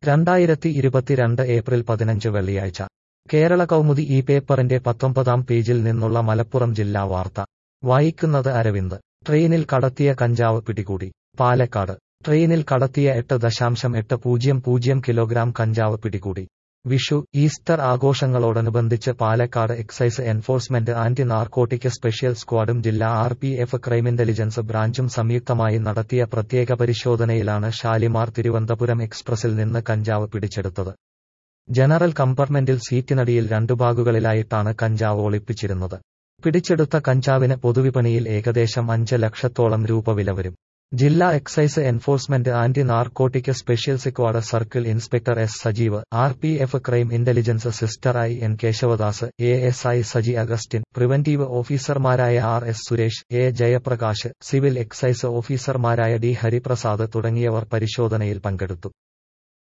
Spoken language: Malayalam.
രണ്ടായിരത്തി ഇരുപത്തിരണ്ട് ഏപ്രിൽ പതിനഞ്ച് വെള്ളിയാഴ്ച കേരള കൗമുദി ഈ പേപ്പറിന്റെ പത്തൊമ്പതാം പേജിൽ നിന്നുള്ള മലപ്പുറം ജില്ലാ വാർത്ത വായിക്കുന്നത് അരവിന്ദ് ട്രെയിനിൽ കടത്തിയ കഞ്ചാവ് പിടികൂടി പാലക്കാട് ട്രെയിനിൽ കടത്തിയ എട്ട് ദശാംശം എട്ട് പൂജ്യം പൂജ്യം കിലോഗ്രാം കഞ്ചാവ് പിടികൂടി വിഷു ഈസ്റ്റർ ആഘോഷങ്ങളോടനുബന്ധിച്ച് Palakkad excise enforcement anti narcotic special സ്ക്വാഡും ജില്ലാ R P F crime intelligence ബ്രാഞ്ചും സംയുക്തമായി നടത്തിയ പ്രത്യേക പരിശോധനയിലാണ് ഷാലിമാർ തിരുവനന്തപുരം എക്സ്പ്രസിൽ നിന്ന് കഞ്ചാവ് പിടിച്ചെടുത്തത് ജനറൽ കമ്പാർട്ട്മെന്റിൽ സീറ്റിനടിയിൽ രണ്ടു ഭാഗുകളിലായിട്ടാണ് കഞ്ചാവ് ഒളിപ്പിച്ചിരുന്നത് പിടിച്ചെടുത്ത കഞ്ചാവിന് പൊതുവിപണിയിൽ ഏകദേശം അഞ്ച് ലക്ഷത്തോളം രൂപ വില വരും ജില്ലാ excise enforcement anti narcotic special squad circle inspector S Sajeev R P F crime intelligence sister I N Keshavadas A S I Saji Augustine preventive ഓഫീസർമാരായ R S Suresh A Jayaprakash civil excise ഓഫീസർമാരായ ഡി ഹരിപ്രസാദ് തുടങ്ങിയവർ പരിശോധനയിൽ പങ്കെടുത്തു